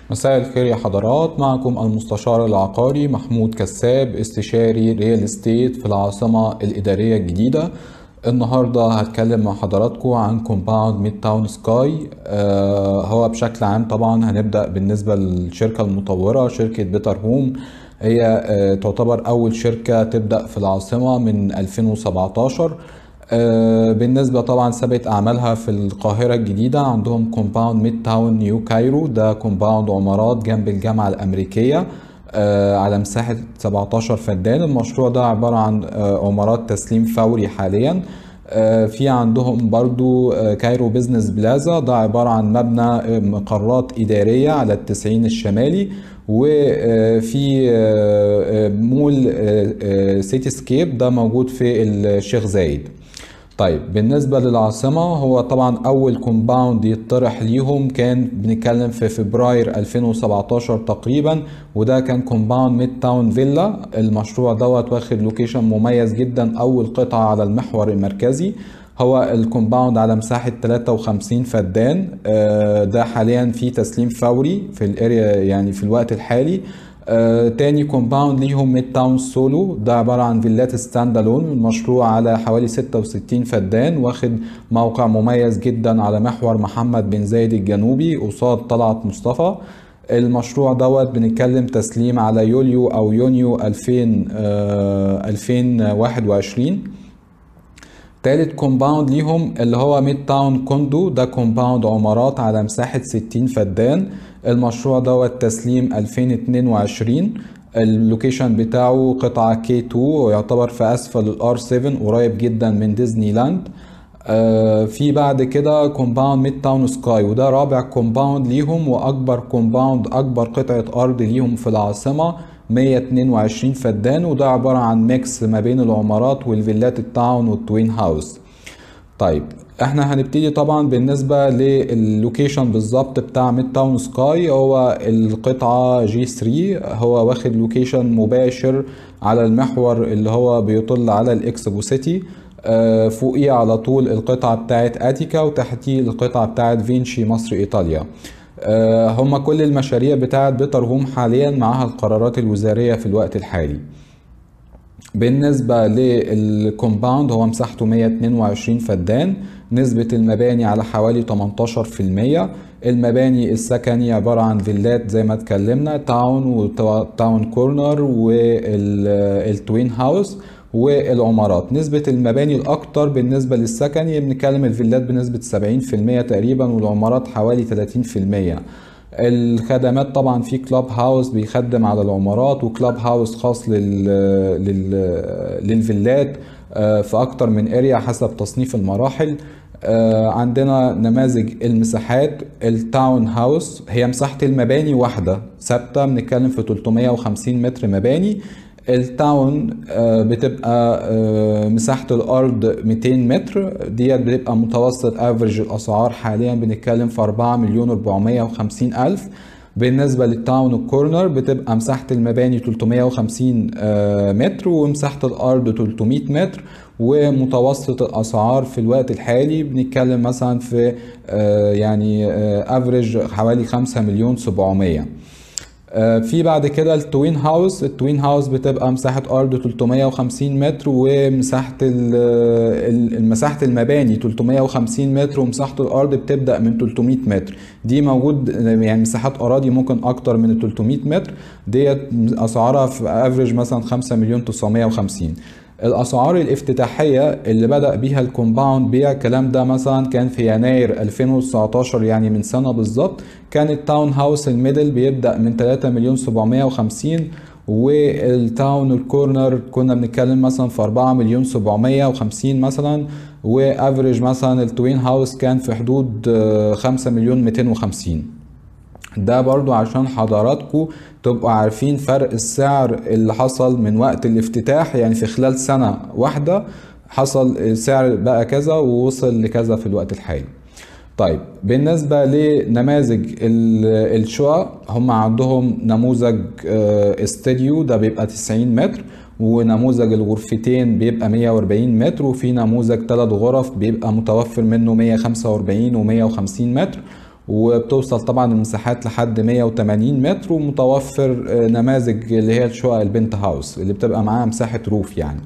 مساء الخير يا حضرات معكم المستشار العقاري محمود كساب استشاري ريال استيت في العاصمة الإدارية الجديدة النهاردة هتكلم مع حضراتكم عن كومباوند ميد تاون سكاي آه هو بشكل عام طبعا هنبدأ بالنسبة للشركة المطورة شركة بيتر هوم هي آه تعتبر أول شركة تبدأ في العاصمة من 2017 آه، بالنسبة طبعا سابقة أعمالها في القاهرة الجديدة عندهم كومباوند ميد تاون نيو كايرو ده كومباوند عمارات جنب الجامعة الأمريكية آه، على مساحة 17 فدان المشروع ده عبارة عن آه، عمارات تسليم فوري حاليا في عندهم برضو كايرو بيزنس بلازا ده عبارة عن مبنى مقرات إدارية على التسعين الشمالي وفي مول سيتي سكيب ده موجود في الشيخ زايد طيب بالنسبة للعاصمة هو طبعا أول كومباوند يطرح ليهم كان بنتكلم في فبراير 2017 تقريبا وده كان كومباوند ميد تاون فيلا المشروع دوت واخد لوكيشن مميز جدا أول قطعة على المحور المركزي هو الكومباوند على مساحة 53 فدان آه، ده حاليا في تسليم فوري في الاريا يعني في الوقت الحالي آه تاني كومباوند ليهم ميد تاون سولو ده عبارة عن فيلات ستاند الون المشروع على حوالي 66 فدان واخد موقع مميز جدا على محور محمد بن زايد الجنوبي قصاد طلعت مصطفى المشروع دوت بنتكلم تسليم على يوليو او يونيو 2000 آه 2021 تالت كومباوند ليهم اللي هو ميد تاون كوندو ده كومباوند عمارات على مساحة 60 فدان المشروع دوت تسليم 2022 اللوكيشن بتاعه قطعة K2 ويعتبر في أسفل الار 7 قريب جدا من ديزني لاند آه في بعد كده كومباوند ميد تاون سكاي وده رابع كومباوند ليهم واكبر كومباوند اكبر قطعه ارض ليهم في العاصمه 122 فدان وده عباره عن ميكس ما بين العمارات والفيلات التاون والتوين هاوس طيب احنا هنبتدي طبعا بالنسبة للوكيشن بالظبط بتاع ميد تاون سكاي هو القطعة جي 3 هو واخد لوكيشن مباشر على المحور اللي هو بيطل على الاكسبو سيتي آه، فوقيه على طول القطعة بتاعت اتيكا وتحتيه القطعة بتاعت فينشي مصر ايطاليا آه، هما كل المشاريع بتاعت بيتر هوم حاليا معاها القرارات الوزارية في الوقت الحالي بالنسبة للكومباوند هو مساحته 122 فدان نسبة المباني على حوالي 18% المباني السكني عبارة عن فيلات زي ما اتكلمنا تاون وتاون كورنر والتوين هاوس والعمارات نسبة المباني الأكتر بالنسبة للسكني بنتكلم الفيلات بنسبة 70% تقريبا والعمارات حوالي 30% الخدمات طبعا في كلاب هاوس بيخدم على العمارات وكلاب هاوس خاص لل... لل... للفيلات آه، في اكتر من اريا حسب تصنيف المراحل آه، عندنا نماذج المساحات التاون هاوس هي مساحة المباني واحدة ثابتة بنتكلم في 350 متر مباني التاون آه، بتبقى آه، مساحة الأرض 200 متر ديت بتبقى متوسط افريج الأسعار حاليا بنتكلم في 4 مليون 450 ألف بالنسبة للتاون كورنر بتبقى مساحة المباني 350 آه، متر ومساحة الأرض 300 متر ومتوسط الأسعار في الوقت الحالي بنتكلم مثلا في يعني افريج حوالي 5 مليون 700 آه، في بعد كده التوين هاوس التوين هاوس بتبقى مساحة أرض 350 متر ومساحة مساحة المباني 350 متر ومساحة الأرض بتبدأ من 300 متر دي موجود يعني مساحات أراضي ممكن أكتر من 300 متر ديت أسعارها في افريج مثلا 5 مليون 950 الاسعار الافتتاحيه اللي بدا بيها الكومباوند بيع الكلام ده مثلا كان في يناير 2019 يعني من سنه بالظبط كان التاون هاوس الميدل بيبدا من 3 مليون 750 والتاون الكورنر كنا بنتكلم مثلا في 4 مليون 750 مثلا وافريج مثلا التوين هاوس كان في حدود 5 مليون 250 ده برضو عشان حضراتكم تبقوا عارفين فرق السعر اللي حصل من وقت الافتتاح يعني في خلال سنة واحدة حصل السعر بقى كذا ووصل لكذا في الوقت الحالي طيب بالنسبة لنماذج الشقق هم عندهم نموذج آه، استوديو ده بيبقى 90 متر ونموذج الغرفتين بيبقى 140 متر وفي نموذج ثلاث غرف بيبقى متوفر منه 145 و150 متر وبتوصل طبعا المساحات لحد 180 متر ومتوفر آه، نماذج اللي هي الشقق البنت هاوس اللي بتبقى معاها مساحة روف يعني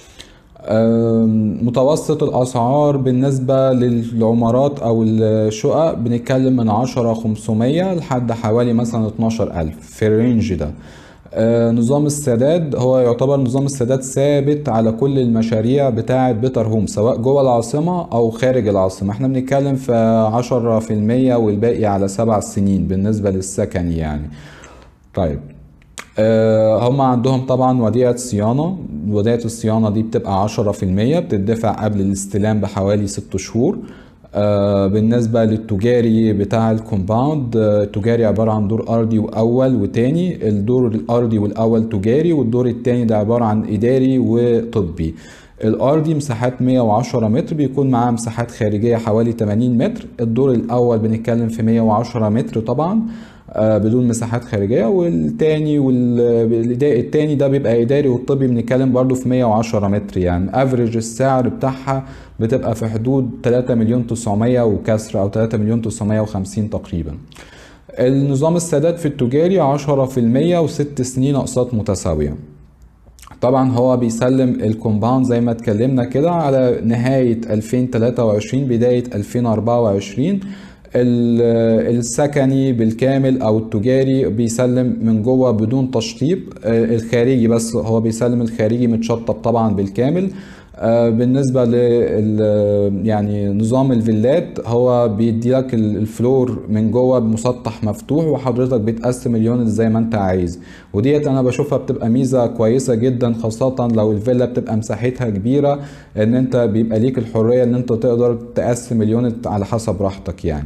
آم، متوسط الأسعار بالنسبة للعمارات أو الشقق بنتكلم من 10 500 لحد حوالي مثلا 12 ألف في الرينج ده آه، نظام السداد هو يعتبر نظام السداد ثابت على كل المشاريع بتاعة بيتر هوم سواء جوه العاصمة أو خارج العاصمة احنا بنتكلم في 10% والباقي على سبع سنين بالنسبة للسكن يعني طيب آه، هم عندهم طبعا وديعة صيانة وديعة الصيانة دي بتبقى عشرة في المية بتدفع قبل الاستلام بحوالي ست شهور آه، بالنسبة للتجاري بتاع الكومباوند آه، التجاري عبارة عن دور أرضي وأول وتاني الدور الأرضي والأول تجاري والدور التاني ده عبارة عن إداري وطبي الأرضي مساحات 110 متر بيكون معاه مساحات خارجية حوالي 80 متر الدور الأول بنتكلم في 110 متر طبعا آه، بدون مساحات خارجية والتاني والتاني ده بيبقى إداري والطبي بنتكلم برضو في 110 متر يعني افريج السعر بتاعها بتبقى في حدود 3 مليون 900 وكسر أو 3 مليون 950 تقريبا النظام السداد في التجاري 10% وست سنين أقساط متساوية طبعا هو بيسلم الكومباوند زي ما اتكلمنا كده على نهاية 2023 بداية 2024 ال- السكني بالكامل او التجاري بيسلم من جوه بدون تشطيب آه، الخارجي بس هو بيسلم الخارجي متشطب طبعا بالكامل آه، بالنسبة لل يعني نظام الفيلات هو بيدي لك ال- الفلور من جوه بمسطح مفتوح وحضرتك بتقسم اليونت زي ما انت عايز وديت انا بشوفها بتبقى ميزة كويسة جدا خاصة لو الفيلا بتبقى مساحتها كبيرة ان انت بيبقى ليك الحرية ان انت تقدر تقسم اليونت على حسب راحتك يعني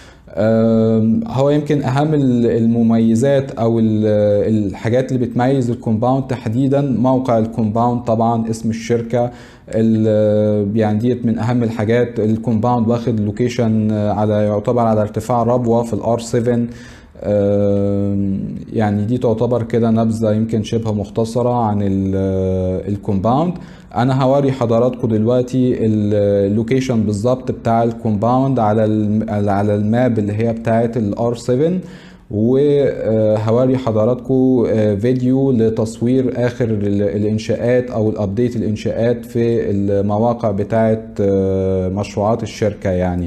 أم، هو يمكن اهم ال- المميزات او ال- الحاجات اللي بتميز الكومباوند تحديدا موقع الكومباوند طبعا اسم الشركه ال- يعني ديت من اهم الحاجات الكومباوند واخد لوكيشن على يعتبر على ارتفاع ربوه في الار 7 أم، يعني دي تعتبر كده نبذه يمكن شبه مختصره عن ال- الكومباوند انا هوري حضراتكم دلوقتي اللوكيشن بالظبط بتاع الكومباوند على الم- على الماب اللي هي بتاعه الار 7 وهوري حضراتكم فيديو لتصوير اخر ال- الانشاءات او الابديت الانشاءات في المواقع بتاعه مشروعات الشركه يعني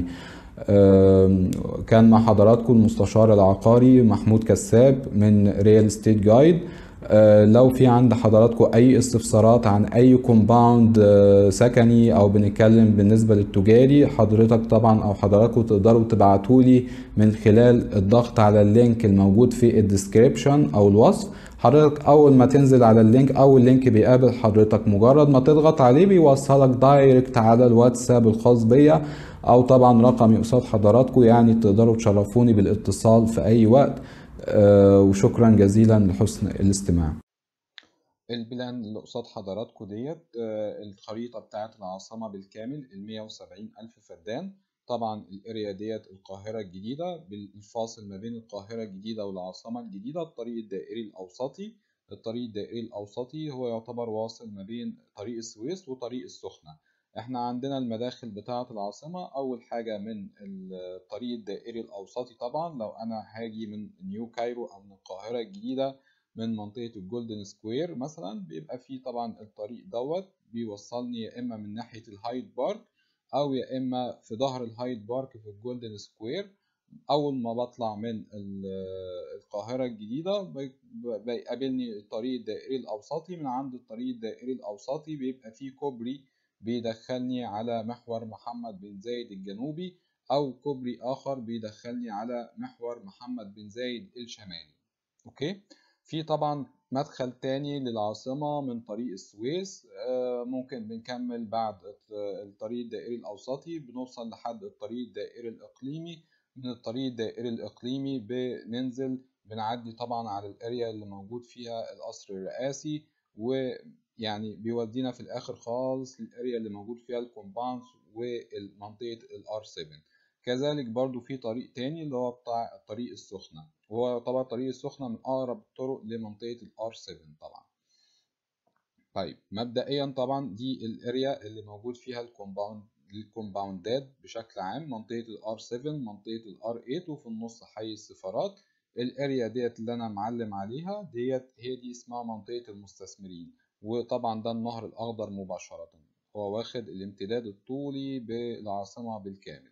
آم، كان مع حضراتكم المستشار العقاري محمود كساب من ريال ستيت جايد لو في عند حضراتكم اي استفسارات عن اي كومباوند سكني او بنتكلم بالنسبه للتجاري حضرتك طبعا او حضراتكم تقدروا تبعتوا لي من خلال الضغط على اللينك الموجود في الديسكريبشن او الوصف حضرتك اول ما تنزل على اللينك اول لينك بيقابل حضرتك مجرد ما تضغط عليه بيوصلك دايركت على الواتساب الخاص بيا او طبعا رقمي قصاد حضراتكم يعني تقدروا تشرفوني بالاتصال في اي وقت آه، وشكرا جزيلا لحسن الاستماع البلان اللي قصاد حضراتكم ديت آه، الخريطة بتاعت العاصمة بالكامل ال 170 ألف فدان طبعا الاريا ديت القاهرة الجديدة بالفاصل ما بين القاهرة الجديدة والعاصمة الجديدة الطريق الدائري الأوسطي الطريق الدائري الأوسطي هو يعتبر واصل ما بين طريق السويس وطريق السخنة احنا عندنا المداخل بتاعة العاصمة أول حاجة من الطريق الدائري الأوسطي طبعا لو أنا هاجي من نيو كايرو أو من القاهرة الجديدة من منطقة الجولدن سكوير مثلا بيبقى فيه طبعا الطريق دوت بيوصلني يا إما من ناحية الهايد بارك أو يا إما في ظهر الهايد بارك في الجولدن سكوير أول ما بطلع من ال- القاهرة الجديدة بي- بيقابلني الطريق الدائري الأوسطي من عند الطريق الدائري الأوسطي بيبقى فيه كوبري بيدخلني على محور محمد بن زايد الجنوبي أو كوبري آخر بيدخلني على محور محمد بن زايد الشمالي أوكي في طبعا مدخل تاني للعاصمة من طريق السويس آه، ممكن بنكمل بعد الط- الطريق الدائري الأوسطي بنوصل لحد الطريق الدائري الإقليمي من الطريق الدائري الإقليمي بننزل بنعدي طبعا على الاريا اللي موجود فيها القصر الرئاسي ويعني بيودينا في الآخر خالص للاريا اللي موجود فيها الكومباوند ومنطقة الار 7 كذلك برضو في طريق تاني اللي هو بتاع الطريق السخنة وهو يعتبر طريق السخنة من أقرب الطرق لمنطقة الار 7 طبعا طيب مبدئيا طبعا دي الاريا اللي موجود فيها الكومباوند للكومباوندات بشكل عام منطقة الار 7 منطقة الار 8 وفي النص حي السفارات الاريا ديت اللي انا معلم عليها ديت هي دي اسمها منطقة المستثمرين وطبعا ده النهر الاخضر مباشرة هو واخد الامتداد الطولي بالعاصمة بالكامل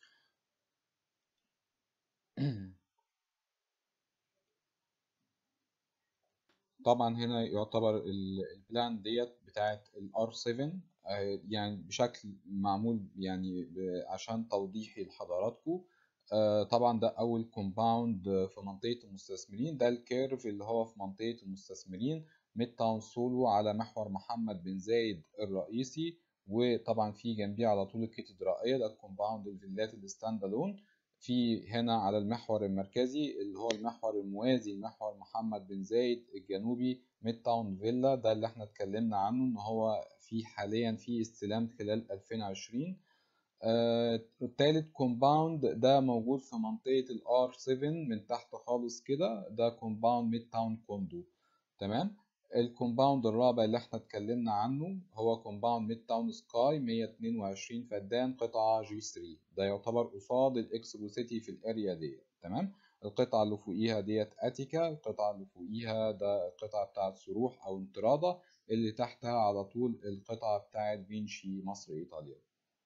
طبعا هنا يعتبر البلان ديت بتاعت الار 7 يعني بشكل معمول يعني عشان توضيحي لحضراتكم طبعا ده اول كومباوند في منطقه المستثمرين ده الكيرف اللي هو في منطقه المستثمرين ميد تاون سولو على محور محمد بن زايد الرئيسي وطبعا في جنبيه على طول الكاتدرائيه ده الكومباوند الفيلات الستاند الون في هنا على المحور المركزي اللي هو المحور الموازي لمحور محمد بن زايد الجنوبي ميد تاون فيلا ده اللي احنا اتكلمنا عنه ان هو في حاليا في استلام خلال 2020 آه التالت كومباوند ده موجود في منطقة الار 7 من تحت خالص كده ده كومباوند ميد تاون كوندو تمام الكومباوند الرابع اللي احنا اتكلمنا عنه هو كومباوند ميد تاون سكاي 122 فدان قطعة جي 3 ده يعتبر قصاد الاكسبو سيتي في الاريا ديت تمام القطعة اللي فوقيها ديت اتيكا القطعة اللي فوقيها ده القطعة بتاعت سروح او انطرادة اللي تحتها على طول القطعة بتاعت فينشي مصر ايطاليا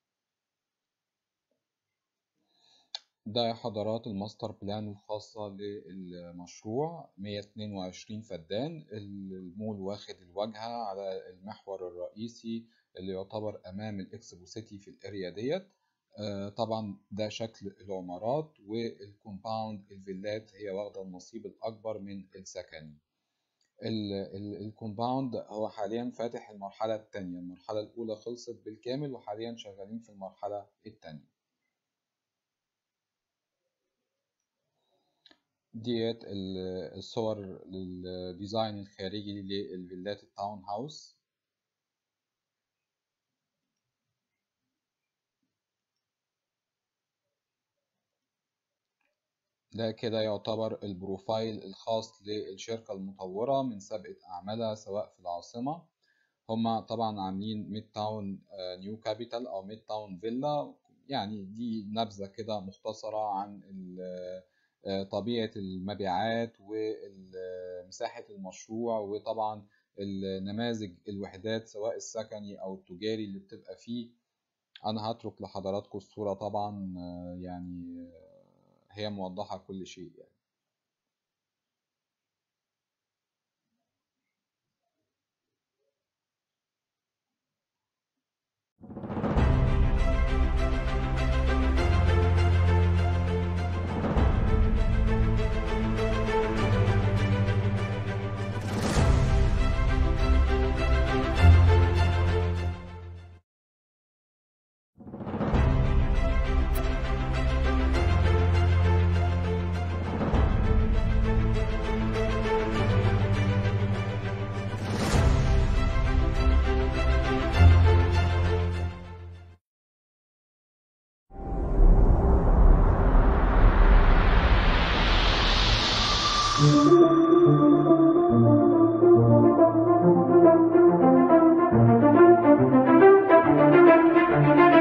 ده يا حضرات الماستر بلان الخاصة للمشروع 122 فدان المول واخد الواجهة على المحور الرئيسي اللي يعتبر أمام الإكسبو سيتي في الأريا ديت طبعا ده شكل العمارات والكومباوند الفيلات هي واخدة النصيب الأكبر من السكني الكومباوند هو حاليا فاتح المرحلة الثانية المرحلة الأولى خلصت بالكامل وحاليا شغالين في المرحلة الثانية ديت الصور للديزاين الخارجي للفيلات التاون هاوس ده كده يعتبر البروفايل الخاص للشركة المطورة من سابقة أعمالها سواء في العاصمة هما طبعا عاملين ميد تاون نيو كابيتال أو ميد تاون فيلا يعني دي نبذة كده مختصرة عن طبيعة المبيعات ومساحة المشروع وطبعا النماذج الوحدات سواء السكني أو التجاري اللي بتبقى فيه أنا هترك لحضراتكم الصورة طبعا يعني هي موضحة كل شيء يعني Thank you.